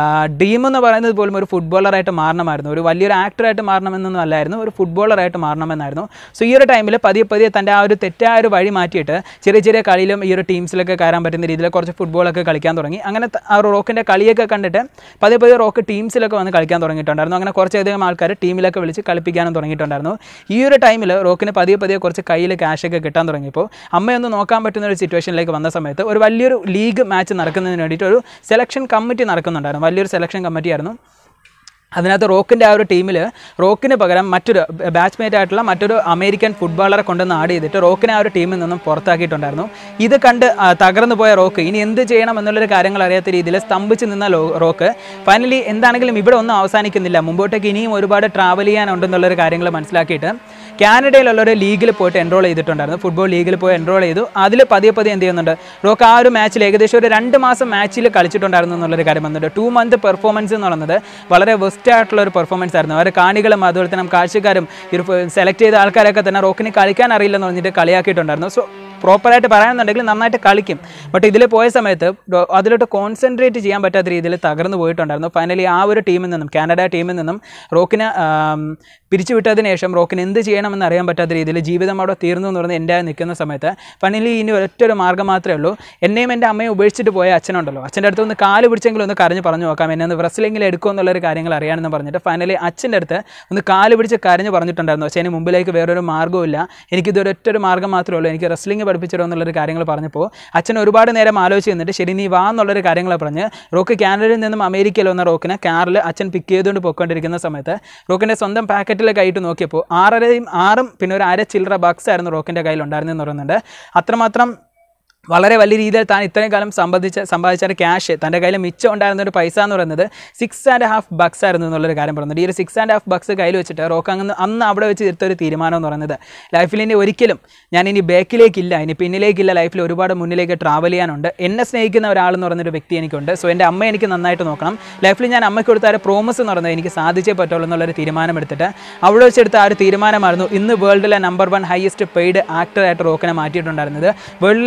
Speaker 1: ഡീം എന്ന് പറയുന്നത് പോലും ഒരു ഫുട്ബോളറായിട്ട് മാറണമായിരുന്നു ഒരു വലിയൊരു ആക്ടറായിട്ട് മാറണമെന്നൊന്നും അല്ലായിരുന്നു ഒരു ഫുട്ബോളറായിട്ട് മാറണമെന്നായിരുന്നു സോ ഈ ഒരു ടൈമിൽ പതിയെ പതിയെ തൻ്റെ ആ ഒരു തെറ്റായ ഒരു വഴി മാറ്റിയിട്ട് ചെറിയ ചെറിയ കളിയിലും ഈ ഒരു ടീംസിലൊക്കെ കയറാൻ പറ്റുന്ന രീതിയിൽ കുറച്ച് ഫുട്ബോളൊക്കെ കളിക്കാൻ തുടങ്ങി അങ്ങനെ ത- ആ ഒരു റോക്കിൻ്റെ കളിയൊക്കെ കണ്ടിട്ട് പതിയെ പതിയെ റോക്ക് ടീംസിലൊക്കെ വന്ന് കളിക്കാൻ തുടങ്ങിയിട്ടുണ്ടായിരുന്നു അങ്ങനെ കുറച്ചധികം ആൾക്കാർ ടീമിലൊക്കെ വിളിച്ച് കളിപ്പിക്കാനും തുടങ്ങിയിട്ടുണ്ടായിരുന്നു ഈ ഒരു ടൈമിൽ റോക്കിന് പതിയെ പതിയെ കുറച്ച് കയ്യിൽ ക്യാഷൊക്കെ കിട്ടാൻ തുടങ്ങിയപ്പോൾ അമ്മയൊന്ന് നോക്കാൻ പറ്റുന്ന ഒരു സിറ്റുവേഷനിലേക്ക് വന്ന സമയത്ത് ഒരു വലിയൊരു ലീഗ് മാച്ച് നടക്കുന്നതിന് വേണ്ടിയിട്ട് ഒരു സെലക്ഷൻ കമ്മിറ്റി നടക്കുന്നുണ്ടായിരുന്നു വലിയൊരു സെലക്ഷൻ കമ്മിറ്റി ആയിരുന്നു അതിനകത്ത് റോക്കിൻ്റെ ആ ഒരു ടീമിൽ റോക്കിന് പകരം മറ്റൊരു ബാച്ച്മേറ്റ് ആയിട്ടുള്ള മറ്റൊരു അമേരിക്കൻ ഫുട്ബോളറെ കൊണ്ടുവന്ന് ആഡ് ചെയ്തിട്ട് റോക്കിനെ ആ ഒരു ടീമിൽ നിന്നും പുറത്താക്കിയിട്ടുണ്ടായിരുന്നു ഇത് കണ്ട് ആ, തകർന്നു പോയ റോക്ക് ഇനി എന്ത് ചെയ്യണം എന്നുള്ളൊരു കാര്യങ്ങൾ അറിയാത്ത രീതിയിൽ സ്തംഭിച്ച് നിന്ന ലോ റോക്ക് ഫൈനലി എന്താണെങ്കിലും ഇവിടെ ഒന്നും അവസാനിക്കുന്നില്ല മുമ്പോട്ടേക്ക് ഇനിയും ഒരുപാട് ട്രാവൽ ചെയ്യാനുണ്ടെന്നുള്ളൊരു കാര്യങ്ങൾ മനസ്സിലാക്കിയിട്ട് കാനഡയിലുള്ള ഒരു ലീഗിൽ പോയിട്ട് എൻറോൾ ചെയ്തിട്ടുണ്ടായിരുന്നു ഫുട്ബോൾ ലീഗിൽ പോയി എൻറോൾ ചെയ്തു അതിൽ പതിയെ പതിയെ എന്ത് ചെയ്യുന്നുണ്ട് റോക്ക് ആ ഒരു മാച്ചിൽ ഏകദേശം ഒരു രണ്ട് മാസം മാച്ചിൽ കളിച്ചിട്ടുണ്ടായിരുന്നു എന്നുള്ളൊരു കാര്യം വന്നിട്ടുണ്ട് ടു മന്ത് പെർഫോമൻസ് എന്ന് പറയുന്നത് വളരെ ബെസ്റ്റ് ആയിട്ടുള്ള ഒരു പെർഫോമൻസ് ആയിരുന്നു അവർ കാണികളും അതുപോലെ തന്നെ കാഴ്ചക്കാരും ഈ സെലക്ട് ചെയ്ത ആൾക്കാരൊക്കെ തന്നെ റോക്കിന് കളിക്കാൻ അറിയില്ലെന്ന് പറഞ്ഞിട്ട് കളിയാക്കിയിട്ടുണ്ടായിരുന്നു സോ പ്രോപ്പറായിട്ട് പറയാനുണ്ടെങ്കിൽ നന്നായിട്ട് കളിക്കും ബട്ട് ഇതിൽ പോയ സമയത്ത് റോ- അതിലോട്ട് കോൺസെൻട്രേറ്റ് ചെയ്യാൻ പറ്റാത്ത രീതിയിൽ തകർന്നു പോയിട്ടുണ്ടായിരുന്നു ഫൈനലി ആ ഒരു ടീമിൽ നിന്നും കാനഡ ടീമിൽ നിന്നും റോക്കിനെ ആം, പിരിച്ചുവിട്ടതിന് ശേഷം റോക്കിന് എന്ത് ചെയ്യണമെന്ന് അറിയാൻ പറ്റാത്ത രീതിയിൽ ജീവിതം അവിടെ തീർന്നു എന്ന് പറഞ്ഞ് എൻ്റെ നിൽക്കുന്ന സമയത്ത് ഫൈനലി ഇനി ഒരൊറ്റൊരു മാർഗ്ഗം മാത്രമേ ഉള്ളൂ എന്നെയും എൻ്റെ അമ്മയും ഉപേക്ഷിച്ചിട്ട് പോയ അച്ഛനുണ്ടല്ലോ അച്ഛൻ്റെ അടുത്ത് ഒന്ന് കാല് പിടിച്ചെങ്കിലും ഒന്ന് കരഞ്ഞ് പറഞ്ഞു നോക്കാം എന്നെ ഒന്ന് റെസ്ലിംഗിൽ എടുക്കുമോ എന്നുള്ളൊരു കാര്യങ്ങൾ അറിയാമെന്ന് പറഞ്ഞിട്ട് ഫൈനലി അച്ഛൻ്റെ അടുത്ത് ഒന്ന് കാല് പിടിച്ച് കരഞ്ഞ് പറഞ്ഞിട്ടുണ്ടായിരുന്നു പക്ഷേ അതിന് മുമ്പിലേക്ക് വേറൊരു മാർഗ്ഗമില്ല എനിക്കിത് ഒരൊറ്റൊരു മാർഗ്ഗം മാത്രമേ ഉള്ളൂ എനിക്ക് റെസ്ലിംഗ് പഠിപ്പിച്ചിടോ എന്നുള്ളൊരു കാര്യങ്ങൾ പറഞ്ഞപ്പോൾ അച്ഛൻ ഒരുപാട് നേരം ആലോചിച്ച് നിന്നിട്ട് ശരി നീ വാ എന്നുള്ളൊരു കാര്യങ്ങൾ പറഞ്ഞ് റോക്ക് കാനഡയിൽ നിന്നും അമേരിക്കയിൽ വന്ന റോക്കിനെ കാറിൽ അച്ഛൻ പിക്ക് ചെയ്തുകൊണ്ട് പോയിക്കൊണ്ടിരിക്കുന്ന സമയത്ത് റോക്കിൻ്റെ സ്വന്തം പാക്കറ്റിൽ കൈയിട്ട് നോക്കിയപ്പോൾ ആറരയും ആറും പിന്നെ ഒരു അര ചില്ലറ ബക്സ് ആയിരുന്നു റോക്കിൻ്റെ കയ്യിൽ ഉണ്ടായിരുന്നെന്ന് പറയുന്നുണ്ട് അത്രമാത്രം വളരെ വലിയ രീതിയിൽ താൻ ഇത്രയും കാലം സമ്പാദിച്ച സമ്പാദിച്ച ഒരു ക്യാഷ് തൻ്റെ കയ്യിൽ മിച്ചം ഉണ്ടായിരുന്ന ഒരു പൈസ എന്ന് പറയുന്നത് സിക്സ് ആൻഡ് ഹാഫ് ബക്സ് ആയിരുന്നു എന്നുള്ളൊരു കാര്യം പറയുന്നത് ഈ ഒരു സിക്സ് ആൻഡ് ഹാഫ് ബക്സ് കയ്യിൽ വെച്ചിട്ട് റോക്ക് അങ്ങ് അന്ന് അവിടെ വെച്ച് എടുത്ത ഒരു തീരുമാനം എന്ന് പറയുന്നത് ലൈഫിൽ ഇനി ഒരിക്കലും ഞാൻ ഇനി ബാക്കിലേക്കില്ല ഇനി പിന്നിലേക്കില്ല ലൈഫിൽ ഒരുപാട് മുന്നിലേക്ക് ട്രാവൽ ചെയ്യാനുണ്ട് എന്നെ സ്നേഹിക്കുന്ന ഒരാളെന്ന് പറയുന്നൊരു വ്യക്തി എനിക്കുണ്ട് സോ എൻ്റെ അമ്മ എനിക്ക് നന്നായിട്ട് നോക്കണം ലൈഫിൽ ഞാൻ അമ്മയ്ക്ക് കൊടുത്ത ആ ഒരു പ്രോമിസ് എന്ന് പറയുന്നത് എനിക്ക് സാധിച്ചേ പറ്റുള്ളൂ എന്നുള്ളൊരു തീരുമാനം എടുത്തിട്ട് അവിടെ വെച്ചെടുത്ത ആ ഒരു തീരുമാനമായിരുന്നു ഇന്ന് വേൾഡിലെ നമ്പർ വൺ ഹയസ്റ്റ് പെയ്ഡ് ആക്ടറായിട്ട് റോക്കിനെ മാറ്റിയിട്ടുണ്ടായിരുന്നത് വേൾഡിലെ മോസ്റ്റ്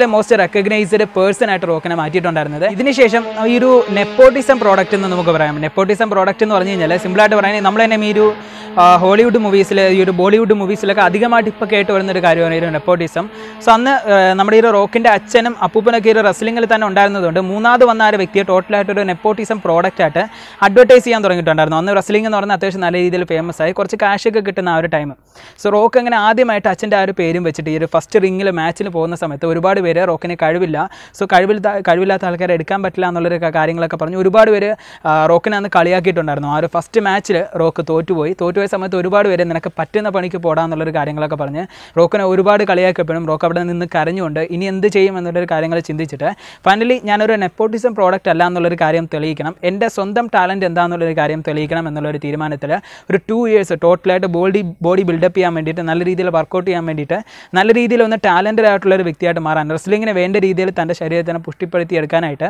Speaker 1: റെക്കഗ്നൈസ്ഡ് പേഴ്സൺ ആയിട്ട് റോക്കിനെ മാറ്റിയിട്ടുണ്ടായിരുന്നത് ഇതിനുശേഷം ഈ ഒരു നെപ്പോട്ടിസം പ്രോഡക്റ്റ് എന്ന് നമുക്ക് പറയാം നെപ്പോട്ടിസം പ്രോഡക്റ്റ് എന്ന് പറഞ്ഞു കഴിഞ്ഞാൽ സിമ്പിളായിട്ട് പറയുന്നത് നമ്മൾ തന്നെ ഈ ഒരു ആ, ഹോളിവുഡ് മൂവീസിൽ ഈ ഒരു ബോളിവുഡ് മൂവീസിലൊക്കെ അധികമായിട്ട് ഇപ്പോൾ കേട്ട് വരുന്ന ഒരു കാര്യമാണ് ഈ ഒരു നെപ്പോട്ടിസം സോ അന്ന് ആ, നമ്മുടെ ഈ ഒരു റോക്കിൻ്റെ അച്ഛനും അപ്പൂപ്പനൊക്കെ ഈ ഒരു റെസ്ലിംഗിൽ തന്നെ ഉണ്ടായിരുന്നതുകൊണ്ട് മൂന്നാമത് വന്ന ആ ഒരു വ്യക്തിയെ ടോട്ടലായിട്ട് ഒരു നെപ്പോട്ടിസം പ്രോഡക്റ്റ് ആയിട്ട് അഡ്വർടൈസ് ചെയ്യാൻ തുടങ്ങിയിട്ടുണ്ടായിരുന്നു അന്ന് റെസ്ലിംഗ് എന്ന് പറഞ്ഞാൽ അത്യാവശ്യം നല്ല രീതിയിൽ ഫേമസ് ആയി കുറച്ച് cash ഒക്കെ കിട്ടുന്ന ആ ഒരു ടൈം സോ റോക്ക് അങ്ങനെ ആദ്യമായിട്ട് അച്ഛൻ്റെ ആ ഒരു പേരും വെച്ചിട്ട് ഈ ഒരു ഫസ്റ്റ് റിങ്ങിൽ മാച്ചിന് പോകുന്ന സമയത്ത് ഒരുപാട് പേര് റോക്കിന് കഴിവില്ല സോ കഴിവില്ല കഴിവില്ലാത്ത ആൾക്കാരെ എടുക്കാൻ പറ്റില്ല എന്നുള്ളൊരു ക- കാര്യങ്ങളൊക്കെ പറഞ്ഞു ഒരുപാട് പേര് ആ, റോക്കിനെ അന്ന് കളിയാക്കിയിട്ടുണ്ടായിരുന്നു ആ ഒരു ഫസ്റ്റ് മാച്ചിൽ റോക്ക് തോറ്റുപോയി തോറ്റുപോയ സമയത്ത് ഒരുപാട് പേര് നിനക്ക് പറ്റുന്ന പണിക്ക് പോടാന്നുള്ളൊരു കാര്യങ്ങളൊക്കെ പറഞ്ഞ് റോക്കിനെ ഒരുപാട് കളിയാക്കപ്പെടും റോക്ക് അവിടെ നിന്ന് കരഞ്ഞുകൊണ്ട് ഇനി എന്ത് ചെയ്യും എന്നുള്ളൊരു കാര്യങ്ങൾ ചിന്തിച്ചിട്ട് ഫൈനലി ഞാനൊരു നെപ്പോട്ടിസം പ്രോഡക്റ്റ് അല്ല എന്നുള്ളൊരു കാര്യം തെളിയിക്കണം എൻ്റെ സ്വന്തം ടാലൻറ്റ് എന്താണെന്നുള്ളൊരു കാര്യം തെളിയിക്കണം എന്നുള്ളൊരു തീരുമാനത്തിൽ ഒരു ടു ഇയേഴ്സ് ടോട്ടലായിട്ട് ബോഡി ബോഡി ബിൽഡപ്പ് ചെയ്യാൻ വേണ്ടിയിട്ട് നല്ല രീതിയിൽ വർക്കൗട്ട് ചെയ്യാൻ വേണ്ടിയിട്ട് നല്ല രീതിയിൽ ഒന്ന് ടാലൻറ്റഡ് ആയിട്ടുള്ള ഒരു വ്യക്തിയായിട്ട് മാറാൻ റെസ്ലിങ്ങിന് വേണ്ട രീതിയിൽ തൻ്റെ ശരീരത്തിനെ പുഷ്ടിപ്പെടുത്തി എടുക്കാനായിട്ട്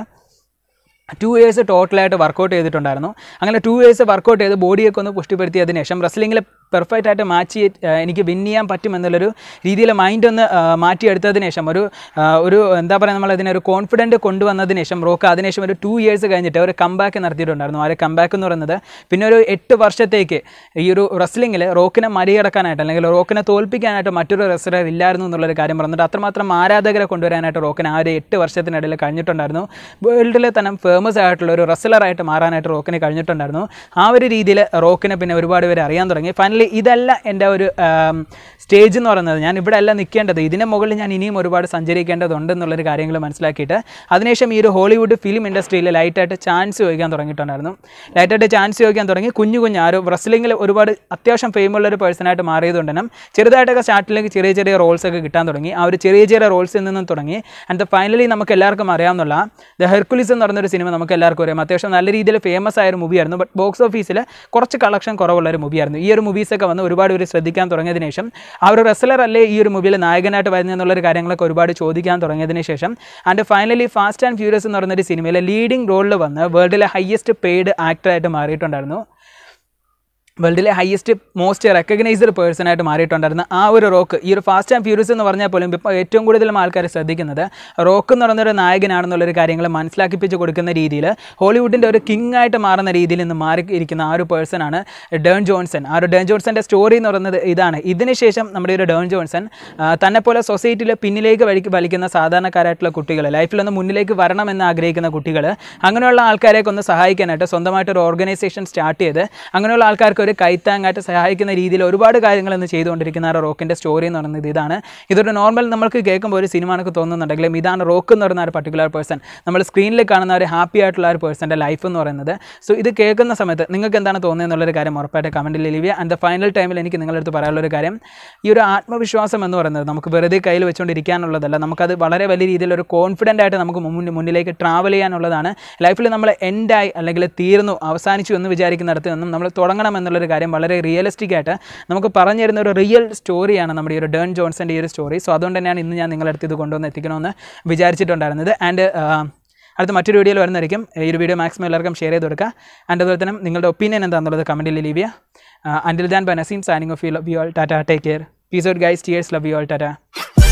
Speaker 1: ടു ഇയേഴ്സ് ടോട്ടലായിട്ട് വർക്കൗട്ട് ചെയ്തിട്ടുണ്ടായിരുന്നു അങ്ങനെ ടു ഇയേഴ്സ് വർക്കൗട്ട് ചെയ്ത് ബോഡിയൊക്കെ ഒന്ന് പുഷ്ടിപ്പെടുത്തിയതിന് ശേഷം റെസ്ലിങ്ങിൽ പെർഫെക്റ്റ് ആയിട്ട് മാച്ച് എനിക്ക് വിൻ ചെയ്യാൻ പറ്റും എന്നുള്ളൊരു രീതിയിൽ മൈൻഡ് ഒന്ന് ആ, മാറ്റിയെടുത്തതിന് ശേഷം ഒരു ആ, ഒരു എന്താ പറയുക നമ്മൾ അതിനെ ഒരു കോൺഫിഡൻറ്റ് കൊണ്ടുവന്നതിന് ശേഷം റോക്ക് അതിനുശേഷം ഒരു ടു ഇയേഴ്സ് കഴിഞ്ഞിട്ട് ഒരു കംബാക്ക് നടത്തിയിട്ടുണ്ടായിരുന്നു ആ ഒരു കംബാക്ക് എന്ന് പറയുന്നത് പിന്നെ ഒരു എട്ട് വർഷത്തേക്ക് ഈ ഒരു റെസ്ലിങ്ങിൽ റോക്കിനെ മറികടക്കാനായിട്ട് അല്ലെങ്കിൽ റോക്കിനെ തോൽപ്പിക്കാനായിട്ട് മറ്റൊരു റെസ്ലർ ഇല്ലായിരുന്നു എന്നുള്ളൊരു കാര്യം പറഞ്ഞിട്ട് അത്രമാത്രം ആരാധകരെ കൊണ്ടുവരാനായിട്ട് റോക്കിന് ആ ഒരു എട്ട് വർഷത്തിനിടയിൽ കഴിഞ്ഞിട്ടുണ്ടായിരുന്നു വേൾഡിലെ തന്നെ ഫേമസ് ആയിട്ടുള്ള ഒരു റെസ്ലറായിട്ട് മാറാനായിട്ട് റോക്കിന് കഴിഞ്ഞിട്ടുണ്ടായിരുന്നു ആ ഒരു രീതിയിൽ റോക്കിനെ പിന്നെ ഒരുപാട് പേര് അറിയാൻ തുടങ്ങി ഫൈനലി ഇതല്ല എൻ്റെ ഒരു സ്റ്റേജ് എന്ന് പറയുന്നത് ഞാൻ ഇവിടെ അല്ല നിൽക്കേണ്ടത് ഇതിന് മുകളിൽ ഞാൻ ഇനിയും ഒരുപാട് സഞ്ചരിക്കേണ്ടതുണ്ട് എന്നുള്ളൊരു കാര്യങ്ങൾ മനസ്സിലാക്കിയിട്ട് അതിനുശേഷം ഈ ഒരു ഹോളിവുഡ് ഫിലിം ഇൻഡസ്ട്രിയിൽ ലൈറ്റായിട്ട് ചാൻസ് ചോദിക്കാൻ തുടങ്ങിയിട്ടുണ്ടായിരുന്നു ലൈറ്റായിട്ട് ചാൻസ് ചോദിക്കാൻ തുടങ്ങി കുഞ്ഞു കുഞ്ഞു ആ ഒരു റെസ്ലിങ്ങിൽ ഒരുപാട് അത്യാവശ്യം ഫെയിമുള്ള ഒരു പേഴ്സണായിട്ട് മാറിയതുകൊണ്ട് തന്നെ ചെറുതായിട്ടൊക്കെ സ്റ്റാർട്ടിലേക്ക് ചെറിയ ചെറിയ റോൾസ് ഒക്കെ കിട്ടാൻ തുടങ്ങി ആ ഒരു ചെറിയ ചെറിയ റോൾസിൽ നിന്നും തുടങ്ങി ആൻഡ് ഫൈനലി നമുക്ക് എല്ലാവർക്കും അറിയാവുന്ന ദ ഹെർക്കുലിസ് എന്ന് പറയുന്നൊരു സിനിമ നമുക്ക് എല്ലാവർക്കും അറിയാം അത്യാവശ്യം നല്ല രീതിയിൽ ഫേമസ് ആയ ഒരു മൂവിയായിരുന്നു ബട്ട് ബോക്സ് ഓഫീസിൽ കുറച്ച് കളക്ഷൻ കുറവുള്ള ഒരു മൂവിയായിരുന്നു ഈ ഒരു മൂവീസൊക്കെ വന്ന് ഒരുപാട് പേര് ശ്രദ്ധിക്കാൻ തുടങ്ങിയതിന് ശേഷം ആ ഒരു റെസ്ലർ അല്ലേ ഈ ഒരു മൂവിയിൽ നായകനായിട്ട് വരുന്നതെന്നുള്ളൊരു കാര്യങ്ങളൊക്കെ ഒരുപാട് ചോദിക്കാൻ തുടങ്ങിയതിന് ശേഷം and finally fast and furious എന്ന് പറയുന്ന ഒരു സിനിമയിലെ ലീഡിംഗ് റോളിൽ വന്ന് വേൾഡിലെ ഹയസ്റ്റ് പെയ്ഡ് ആക്ടറായിട്ട് മാറിയിട്ടുണ്ടായിരുന്നു വേൾഡിലെ ഹയസ്റ്റ് മോസ്റ്റ് റെക്കഗ്നൈസ്ഡ് പേഴ്സൺ ആയിട്ട് മാറിയിട്ടുണ്ടായിരുന്ന ആ ഒരു റോക്ക് ഈ ഒരു ഫാസ്റ്റ് ആൻഡ് ഫ്യൂരിയസ് എന്ന് പറഞ്ഞാൽ പോലും ഇപ്പോൾ ഏറ്റവും കൂടുതലും ആൾക്കാർ ശ്രദ്ധിക്കുന്നത് റോക്ക് എന്ന് പറയുന്ന ഒരു നായകനാണെന്നുള്ളൊരു കാര്യങ്ങൾ മനസ്സിലാക്കിപ്പിച്ച് കൊടുക്കുന്ന രീതിയിൽ ഹോളിവുഡിൻ്റെ ഒരു കിങ് ആയിട്ട് മാറുന്ന രീതിയിൽ നിന്ന് മാറിയിരിക്കുന്ന ആ ഒരു പേഴ്സണാണ് ഡേൺ ജോൺസൺ ആ ഒരു ഡേൺ ജോൺസന്റെ സ്റ്റോറി എന്ന് പറയുന്നത് ഇതാണ് ഇതിനുശേഷം നമ്മുടെ ഒരു ഡേൺ ജോൺസൺ ആ, തന്നെപ്പോലെ സൊസൈറ്റിയിൽ പിന്നിലേക്ക് വലി വലിക്കുന്ന സാധാരണക്കാരായിട്ടുള്ള കുട്ടികൾ ലൈഫിലൊന്ന് മുന്നിലേക്ക് വരണമെന്ന് ആഗ്രഹിക്കുന്ന കുട്ടികൾ അങ്ങനെയുള്ള ആൾക്കാരെയൊക്കെ ഒന്ന് സഹായിക്കാനായിട്ട് സ്വന്തമായിട്ട് ഒരു ഓർഗനൈസേഷൻ സ്റ്റാർട്ട് ചെയ്ത് അങ്ങനെയുള്ള ആൾക്കാർക്ക് ഒരു കൈത്താങ്ങായിട്ട് സഹായിക്കുന്ന രീതിയിൽ ഒരുപാട് കാര്യങ്ങൾ ഇന്ന് ചെയ്തുകൊണ്ടിരിക്കുന്ന ആ ഒരു റോക്കിൻ്റെ സ്റ്റോറി എന്ന് പറയുന്നത് ഇതാണ് ഇതൊരു നോർമൽ നമ്മൾക്ക് കേൾക്കുമ്പോൾ ഒരു സിനിമ എനിക്ക് തോന്നുന്നുണ്ടെങ്കിലും ഇതാണ് റോക്ക് എന്ന് പറയുന്ന ഒരു പർട്ടിക്കുലർ പേഴ്സൺ നമ്മൾ സ്ക്രീനിൽ കാണുന്ന ഒരു ഹാപ്പി ആയിട്ടുള്ള ഒരു പേഴ്സൻ്റെ ലൈഫ് എന്ന് പറയുന്നത് സോ ഇത് കേൾക്കുന്ന സമയത്ത് നിങ്ങൾക്ക് എന്താണ് തോന്നുന്നത് എന്നുള്ളൊരു കാര്യം ഉറപ്പായിട്ട് കമൻറ്റിൽ ലീവ് ആൻഡ് ദ ഫൈനൽ ടൈമിൽ എനിക്ക് നിങ്ങളുടെ അടുത്ത് പറയാനുള്ള ഒരു കാര്യം ഈ ഒരു ആത്മവിശ്വാസം എന്ന് പറയുന്നത് നമുക്ക് വെറുതെ കയ്യിൽ വെച്ചുകൊണ്ടിരിക്കാനുള്ളതല്ല നമുക്കത് വളരെ വലിയ രീതിയിൽ ഒരു കോൺഫിഡൻ്റ് ആയിട്ട് നമുക്ക് മുന്നിൽ മുന്നിലേക്ക് ട്രാവൽ ചെയ്യാനുള്ളതാണ് ലൈഫിൽ നമ്മൾ എൻഡായി അല്ലെങ്കിൽ തീർന്നു അവസാനിച്ചു എന്ന് വിചാരിക്കുന്നിടത്ത് നിന്നും നമ്മൾ തുടങ്ങണം എന്നുള്ളൊരു കാര്യം വളരെ റിയലിസ്റ്റിക് ആയിട്ട് നമുക്ക് പറഞ്ഞു തരുന്ന ഒരു റിയൽ സ്റ്റോറിയാണ് നമ്മുടെ ഈ ഒരു ഡേൺ ജോൺസൻ്റെ ഈ ഒരു സ്റ്റോറി സോ അതുകൊണ്ട് തന്നെയാണ് ഇന്ന് ഞാൻ നിങ്ങളുടെ അടുത്ത് ഇത് കൊണ്ടുവന്ന് എത്തിക്കണമെന്ന് വിചാരിച്ചിട്ടുണ്ടായിരുന്നത് ആൻഡ് അടുത്ത മറ്റൊരു വീഡിയോയിൽ വരുന്നതായിരിക്കും ഈ ഒരു വീഡിയോ മാക്സിമം എല്ലാവർക്കും ഷെയർ ചെയ്ത് കൊടുക്കുക ആൻഡ് അതുപോലെ തന്നെ നിങ്ങളുടെ ഒപ്പീനിയൻ എന്താണെന്നുള്ളത് കമൻറ്റിൽ ലീവ് ചെയ്യുക അൻഡിൽ ദാൻ ബനസീം signing off you love you all tata take care peace out guys cheers love you all Tata